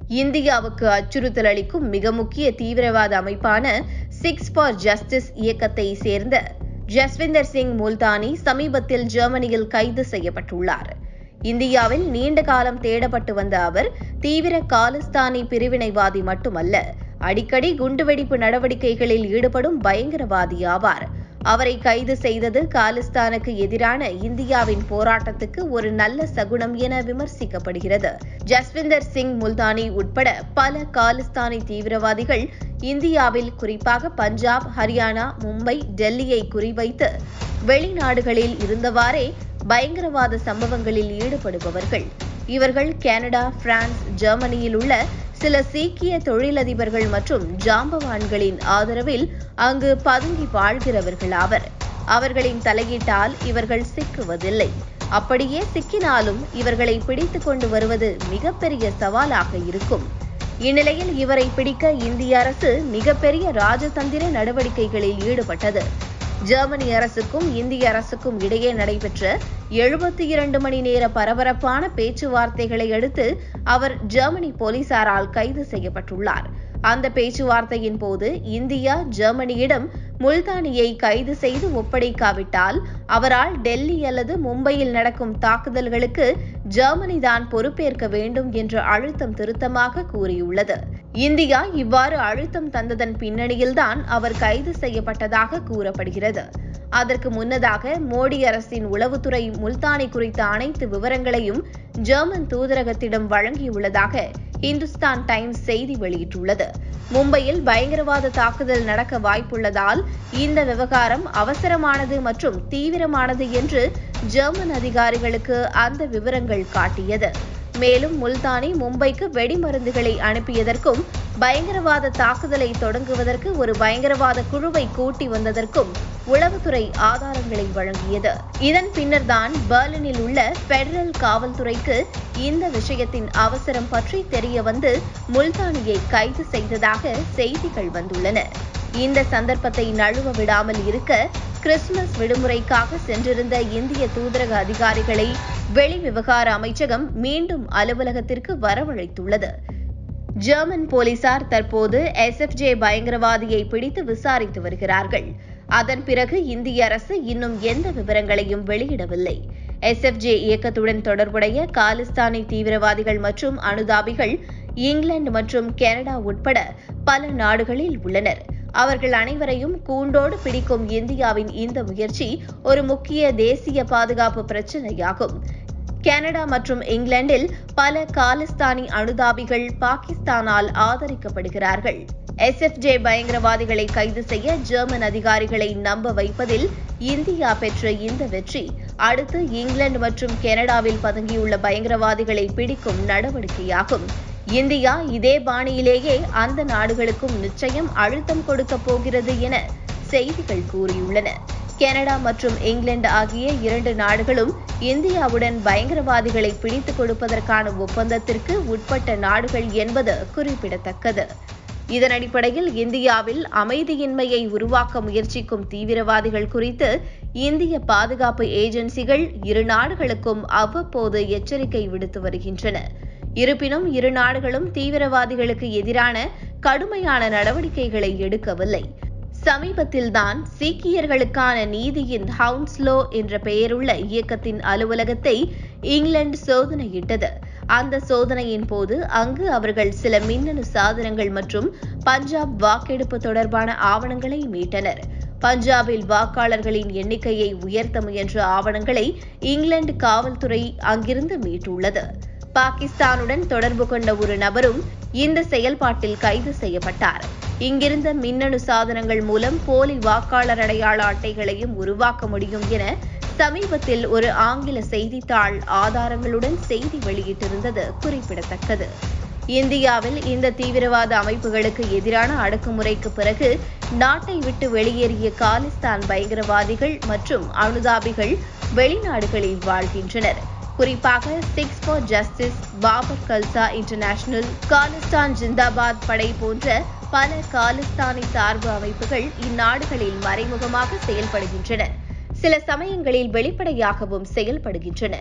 இந்தியாவுக்கு அச்சுறுத்தல் அளிக்கும் மிக முக்கிய தீவிரவாத அமைப்பான சிக்ஸ் ஃபார் ஜஸ்டிஸ் இயக்கத்தை சேர்ந்த ஜஸ்விந்தர் சிங் முல்தானி சமீபத்தில் ஜெர்மனியில் கைது செய்யப்பட்டுள்ளார் இந்தியாவில் நீண்ட காலம் தேடப்பட்டு வந்த அவர் தீவிர காலிஸ்தானி பிரிவினைவாதி மட்டுமல்ல அடிக்கடி குண்டுவெடிப்பு நடவடிக்கைகளில் ஈடுபடும் பயங்கரவாதி ஆவார் அவரை கைது செய்தது காலிஸ்தானுக்கு எதிரான இந்தியாவின் போராட்டத்துக்கு ஒரு நல்ல சகுனம் என விமர்சிக்கப்படுகிறது ஜஸ்விந்தர் சிங் முல்தானி உட்பட பல காலிஸ்தானி தீவிரவாதிகள் இந்தியாவில் குறிப்பாக பஞ்சாப் ஹரியானா மும்பை டெல்லியை குறிவைத்து வெளிநாடுகளில் இருந்தவாறே பயங்கரவாத சம்பவங்களில் ஈடுபடுபவர்கள் இவர்கள் கனடா பிரான்ஸ் ஜெர்மனியில் உள்ள சில சீக்கிய தொழிலதிபர்கள் மற்றும் ஜாம்பவான்களின் ஆதரவில் அங்கு பதுங்கி வாழ்கிறவர்கள் ஆவர் அவர்களின் தலையீட்டால் இவர்கள் சிக்குவதில்லை அப்படியே சிக்கினாலும் இவர்களை பிடித்துக் கொண்டு வருவது மிகப்பெரிய சவாலாக இருக்கும் இந்நிலையில் இவரை பிடிக்க இந்திய அரசு மிகப்பெரிய ராஜதந்திர நடவடிக்கைகளில் ஈடுபட்டது ஜெர்மனி அரசுக்கும் இந்திய அரசுக்கும் இடையே நடைபெற்ற எழுபத்தி இரண்டு மணி நேர பரபரப்பான பேச்சுவார்த்தைகளை அடுத்து அவர் ஜெர்மனி போலீசாரால் கைது செய்யப்பட்டுள்ளார் அந்த பேச்சுவார்த்தையின் போது இந்தியா ஜெர்மனியிடம் முல்தானியை கைது செய்து ஒப்படைக்காவிட்டால் அவரால் டெல்லி அல்லது மும்பையில் நடக்கும் தாக்குதல்களுக்கு ஜெர்மனி தான் பொறுப்பேற்க வேண்டும் என்று அழுத்தம் திருத்தமாக கூறியுள்ளது இந்தியா இவ்வாறு அழுத்தம் தந்ததன் பின்னணியில்தான் அவர் கைது செய்யப்பட்டதாக கூறப்படுகிறது அதற்கு முன்னதாக மோடி அரசின் உளவுத்துறை முல்தானி குறித்த அனைத்து விவரங்களையும் ஜெர்மன் தூதரகத்திடம் வழங்கியுள்ளதாக இந்துஸ்தான் டைம்ஸ் செய்தி வெளியிட்டுள்ளது மும்பையில் பயங்கரவாத தாக்குதல் நடக்க வாய்ப்புள்ளதால் இந்த விவகாரம் அவசரமானது மற்றும் தீவிரமானது என்று ஜெர்மன் அதிகாரிகளுக்கு அந்த விவரங்கள் காட்டியது மேலும் முல்தானி மும்பைக்கு வெடிமருந்துகளை அனுப்பியதற்கும் பயங்கரவாத தாக்குதலை தொடங்குவதற்கு ஒரு பயங்கரவாத குழுவை கூட்டி வந்ததற்கும் உளவுத்துறை ஆதாரங்களை வழங்கியது இதன் பின்னர்தான் பெர்லினில் உள்ள பெடரல் காவல்துறைக்கு இந்த விஷயத்தின் அவசரம் பற்றி தெரிய வந்து முல்தானியை கைது செய்ததாக செய்திகள் வந்துள்ளன இந்த சந்தர்ப்பத்தை நழுவ விடாமல் இருக்க கிறிஸ்துமஸ் விடுமுறைக்காக சென்றிருந்த இந்திய தூதரக அதிகாரிகளை வெளிவிவகார அமைச்சகம் மீண்டும் அலுவலகத்திற்கு வரவழைத்துள்ளது ஜெர்மன் போலீசார் தற்போது எஸ்எஃப்ஜே பயங்கரவாதியை பிடித்து விசாரித்து வருகிறார்கள் அதன் பிறகு இந்திய அரசு இன்னும் எந்த விவரங்களையும் வெளியிடவில்லை எஸ்எஃப்ஜே இயக்கத்துடன் தொடர்புடைய காலிஸ்தானி தீவிரவாதிகள் மற்றும் அனுதாபிகள் இங்கிலாந்து மற்றும் கனடா உட்பட பல நாடுகளில் உள்ளனர் அவர்கள் அனைவரையும் கூண்டோடு பிடிக்கும் இந்தியாவின் இந்த முயற்சி ஒரு முக்கிய தேசிய பாதுகாப்பு பிரச்சினையாகும் கனடா மற்றும் இங்கிலாந்தில் பல காலிஸ்தானி அனுதாபிகள் பாகிஸ்தானால் ஆதரிக்கப்படுகிறார்கள் எஸ்எஃப்ஜே பயங்கரவாதிகளை கைது செய்ய ஜெர்மன் அதிகாரிகளை நம்ப வைப்பதில் இந்தியா பெற்ற இந்த வெற்றி அடுத்து இங்கிலாந்து மற்றும் கனடாவில் பதுங்கியுள்ள பயங்கரவாதிகளை பிடிக்கும் நடவடிக்கையாகும் இந்தியா இதே பாணியிலேயே அந்த நாடுகளுக்கும் நிச்சயம் அழுத்தம் கொடுக்க போகிறது என செய்திகள் கூறியுள்ளன கனடா மற்றும் இங்கிலாந்து ஆகிய இரண்டு நாடுகளும் இந்தியாவுடன் பயங்கரவாதிகளை பிடித்துக் கொடுப்பதற்கான ஒப்பந்தத்திற்கு உட்பட்ட நாடுகள் என்பது குறிப்பிடத்தக்கது இதன் அடிப்படையில் இந்தியாவில் அமைதியின்மையை உருவாக்க முயற்சிக்கும் தீவிரவாதிகள் குறித்து இந்திய பாதுகாப்பு ஏஜென்சிகள் இரு நாடுகளுக்கும் அவ்வப்போது எச்சரிக்கை விடுத்து வருகின்றன இருப்பினும் இரு நாடுகளும் தீவிரவாதிகளுக்கு எதிரான கடுமையான நடவடிக்கைகளை எடுக்கவில்லை சமீபத்தில்தான் சீக்கியர்களுக்கான நீதியின் ஹவுன்ஸ்லோ என்ற பெயருள்ள இயக்கத்தின் அலுவலகத்தை இங்கிலாந்து சோதனையிட்டது அந்த சோதனையின் போது அங்கு அவர்கள் சில மின்னணு சாதனங்கள் மற்றும் பஞ்சாப் வாக்கெடுப்பு தொடர்பான ஆவணங்களை மீட்டனர் பஞ்சாபில் வாக்காளர்களின் எண்ணிக்கையை உயர்த்த முயன்ற ஆவணங்களை இங்கிலாந்து காவல்துறை அங்கிருந்து மீட்டுள்ளது பாகிஸ்தானுடன் தொடர்பு கொண்ட ஒரு நபரும் இந்த செயல்பாட்டில் கைது செய்யப்பட்டார் இங்கிருந்த மின்னணு சாதனங்கள் மூலம் போலி வாக்காளர் அடையாள அட்டைகளையும் உருவாக்க முடியும் என சமீபத்தில் ஒரு ஆங்கில செய்தித்தாள் ஆதாரங்களுடன் செய்தி வெளியிட்டிருந்தது குறிப்பிடத்தக்கது இந்தியாவில் இந்த தீவிரவாத அமைப்புகளுக்கு எதிரான அடக்குமுறைக்கு பிறகு நாட்டை விட்டு வெளியேறிய காலிஸ்தான் பயங்கரவாதிகள் மற்றும் அனுதாபிகள் வெளிநாடுகளில் வாழ்கின்றனர் குறிப்பாக Sikhs for Justice Babbar Khalsa International Khalistan Zindabad படை போன்ற பல காலிஸ்தானி சார்பு அமைப்புகள் இந்நாடுகளில் மறைமுகமாக செயல்படுகின்றன சில சமயங்களில் வெளிப்படையாகவும் செயல்படுகின்றன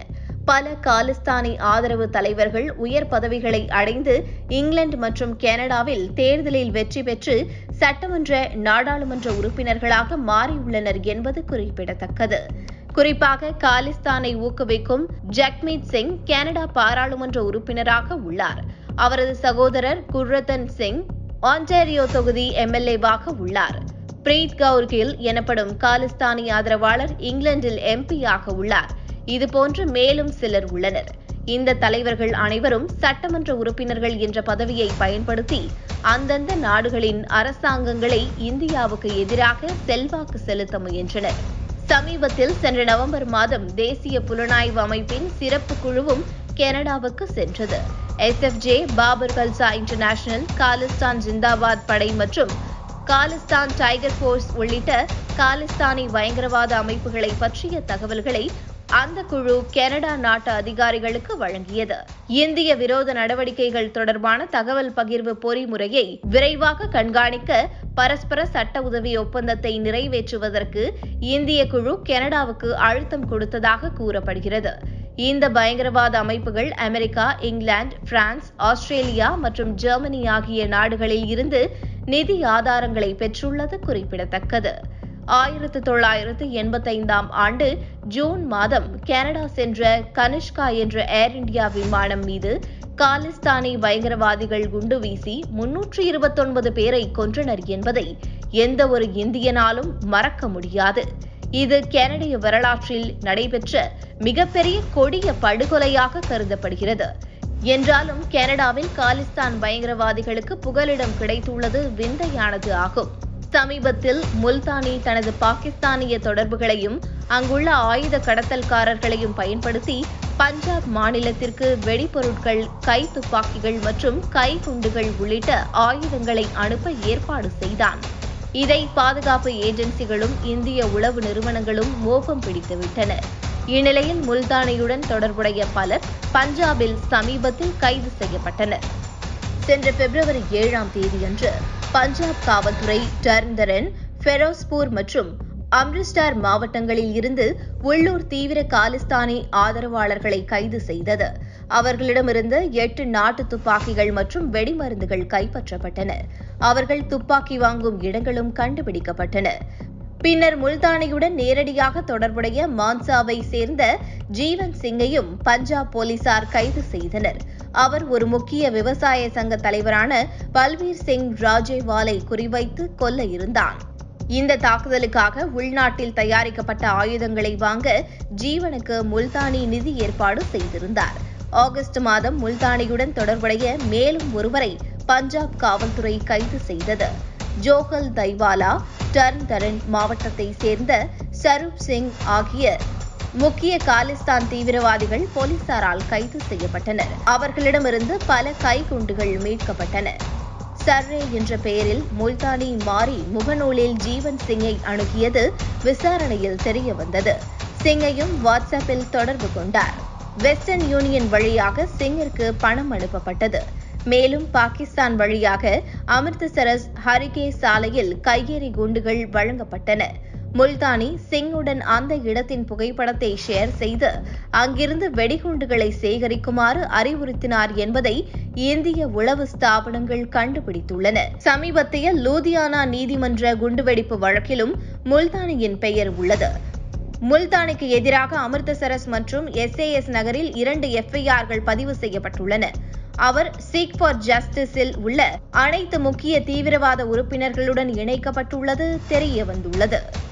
பல காலிஸ்தானி ஆதரவு தலைவர்கள் உயர் பதவிகளை அடைந்து இங்கிலாந்து மற்றும் கனடாவில் தேர்தலில் வெற்றி பெற்று சட்டமன்ற நாடாளுமன்ற உறுப்பினர்களாக மாறியுள்ளனர் என்பது குறிப்பிடத்தக்கது குறிப்பாக காலிஸ்தானை ஊக்குவிக்கும் ஜக்மீத் சிங் கனடா பாராளுமன்ற உறுப்பினராக உள்ளார் அவரது சகோதரர் குர்ரத்தன் சிங் ஆன்டாரியோ தொகுதி எம்எல்ஏவாக உள்ளார் பிரீத் கவுர் கில் எனப்படும் காலிஸ்தானி ஆதரவாளர் இங்கிலாந்தில் எம்பியாக உள்ளார் இதுபோன்று மேலும் சிலர் உள்ளனர் இந்த தலைவர்கள் அனைவரும் சட்டமன்ற உறுப்பினர்கள் என்ற பதவியை பயன்படுத்தி அந்தந்த நாடுகளின் அரசாங்கங்களை இந்தியாவுக்கு எதிராக செல்வாக்கு செலுத்த முயன்றனர் சமீபத்தில் சென்ற நவம்பர் மாதம் தேசிய புலனாய்வு அமைப்பின் சிறப்பு குழுவும் கனடாவுக்கு சென்றது எஸ்எஃப்ஜே பாபர் கல்சா இன்டர்நேஷனல் காலிஸ்தான் ஜிந்தாபாத் படை மற்றும் காலிஸ்தான் டைகர் போர்ஸ் உள்ளிட்ட காலிஸ்தானி பயங்கரவாத அமைப்புகளை பற்றிய தகவல்களை அந்த குழு கனடா நாட்டு அதிகாரிகளுக்கு வழங்கியது இந்திய விரோத நடவடிக்கைகள் தொடர்பான தகவல் பகிர்வு பொறிமுறையை விரைவாக கண்காணிக்க பரஸ்பர சட்ட உதவி ஒப்பந்தத்தை நிறைவேற்றுவதற்கு இந்திய குழு கனடாவுக்கு அழுத்தம் கொடுத்ததாக கூறப்படுகிறது இந்த பயங்கரவாத அமைப்புகள் அமெரிக்கா இங்கிலாந்து பிரான்ஸ் ஆஸ்திரேலியா மற்றும் ஜெர்மனி ஆகிய நாடுகளில் இருந்து நிதி ஆதாரங்களை பெற்றுள்ளது குறிப்பிடத்தக்கது ஆயிரத்து தொள்ளாயிரத்து எண்பத்தைந்தாம் ஆண்டு ஜூன் மாதம் கனடா சென்ற கனிஷ்கா என்ற ஏர் இந்தியா விமானம் மீது காலிஸ்தானி பயங்கரவாதிகள் குண்டு வீசி முன்னூற்று இருபத்தொன்பது பேரை கொன்றனர் என்பதை எந்த ஒரு இந்தியனாலும் மறக்க முடியாது இது கனடிய வரலாற்றில் நடைபெற்ற மிகப்பெரிய கொடிய படுகொலையாக கருதப்படுகிறது என்றாலும் கனடாவில் காலிஸ்தான் பயங்கரவாதிகளுக்கு புகலிடம் கிடைத்துள்ளது விந்தையானது ஆகும் சமீபத்தில் முல்தானி தனது பாகிஸ்தானிய தொடர்புகளையும் அங்குள்ள ஆயுத கடத்தல்காரர்களையும் பயன்படுத்தி பஞ்சாப் மாநிலத்திற்கு வெடிபொருட்கள் கை துப்பாக்கிகள் மற்றும் கைகுண்டுகள் உள்ளிட்ட ஆயுதங்களை அனுப்ப ஏற்பாடு செய்தான் இதை பாதுகாப்பு ஏஜென்சிகளும் இந்திய உளவு நிறுவனங்களும் மோகம் பிடித்துவிட்டன இந்நிலையில் முல்தானியுடன் தொடர்புடைய பலர் பஞ்சாபில் சமீபத்தில் கைது செய்யப்பட்டனர் சென்ற பிப்ரவரி ஏழாம் தேதியன்று பஞ்சாப் காவல்துறை டர்ந்தரன் ஃபெரோஸ்பூர் மற்றும் அம்ரிஸ்டார் மாவட்டங்களில் இருந்து உள்ளூர் தீவிர காலிஸ்தானி ஆதரவாளர்களை கைது செய்தது அவர்களிடமிருந்து எட்டு நாட்டு துப்பாக்கிகள் மற்றும் வெடிமருந்துகள் கைப்பற்றப்பட்டன அவர்கள் துப்பாக்கி வாங்கும் இடங்களும் கண்டுபிடிக்கப்பட்டன பின்னர் முல்தானியுடன் நேரடியாக தொடர்புடைய மான்சாவை சேர்ந்த ஜீவன் சிங்கையும் பஞ்சாப் போலீசார் கைது செய்தனர் அவர் ஒரு முக்கிய விவசாய சங்க தலைவரான பல்வீர் சிங் ராஜேவாலை குறிவைத்து கொல்ல இருந்தான் இந்த தாக்குதலுக்காக உள்நாட்டில் தயாரிக்கப்பட்ட ஆயுதங்களை வாங்க ஜீவனுக்கு முல்தானி நிதி ஏற்பாடு செய்திருந்தார் ஆகஸ்ட் மாதம் முல்தானியுடன் தொடர்புடைய மேலும் ஒருவரை பஞ்சாப் காவல்துறை கைது செய்தது ஜோகல் தைவாலா டர்ன் தரன் மாவட்டத்தை சேர்ந்த சரூப் சிங் ஆகிய முக்கிய காலிஸ்தான் தீவிரவாதிகள் போலீசாரால் கைது செய்யப்பட்டனர் அவர்களிடமிருந்து பல கைகுண்டுகள் மீட்கப்பட்டன சர்ரே என்ற பெயரில் முல்தானி மாறி முகநூலில் ஜீவன் சிங்கை அணுகியது விசாரணையில் தெரிய வந்தது சிங்கையும் வாட்ஸ்அப்பில் தொடர்பு கொண்டார் வெஸ்டர்ன் யூனியன் வழியாக சிங்கிற்கு பணம் அனுப்பப்பட்டது மேலும் பாகிஸ்தான் வழியாக அமிர்தசரஸ் ஹரிகே சாலையில் கையெறி குண்டுகள் வழங்கப்பட்டன முல்தானி சிங்குடன் அந்த இடத்தின் புகைப்படத்தை ஷேர் செய்து அங்கிருந்து வெடிகுண்டுகளை சேகரிக்குமாறு அறிவுறுத்தினார் என்பதை இந்திய உளவு ஸ்தாபனங்கள் கண்டுபிடித்துள்ளன சமீபத்திய லூதியானா நீதிமன்ற குண்டுவெடிப்பு வழக்கிலும் முல்தானியின் பெயர் உள்ளது முல்தானிக்கு எதிராக அமிர்தசரஸ் மற்றும் எஸ்ஏஎஸ் நகரில் இரண்டு எஃப்ஐஆர்கள் பதிவு செய்யப்பட்டுள்ளன அவர் சீக் ஃபார் ஜஸ்டிஸில் உள்ள அனைத்து முக்கிய தீவிரவாத உறுப்பினர்களுடன் இணைக்கப்பட்டுள்ளது தெரிய வந்துள்ளது